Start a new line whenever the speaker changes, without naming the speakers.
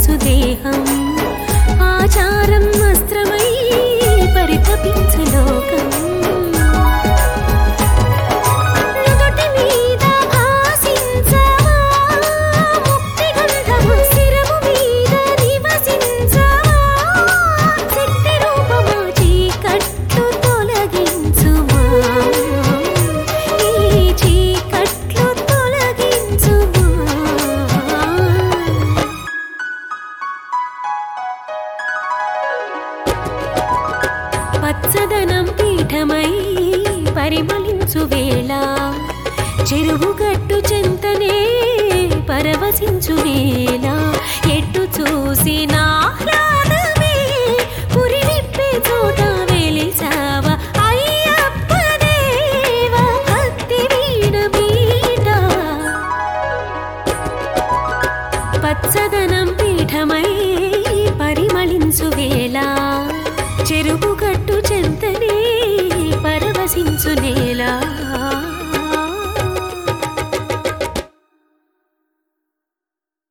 పరిమళించు దేహం ఆచారం వస్త్రమై పరితపించు లోకం నుదుటి మీద భాసించవా ముక్తి గంధము శిరము మీద నివసించవా శక్తి రూపమా చీకట్లు తొలగించుమా ఈ చీకట్లు తొలగించుమా పచ్చదనం పీఠమై పరిమళించు వేళ చెరువు గట్టు చెంతనే పరవశించు వేళ ఎట్టు చూసినా ఆహ్లాదమే పురి విప్పే చోట వెలిసావ అయ్యప్ప దేవ భక్తి వీణ బీట పచ్చదనం పీఠమై పరిమళించు వేళ చెరుపు గట్టు చెంతనే పరవశించు నేల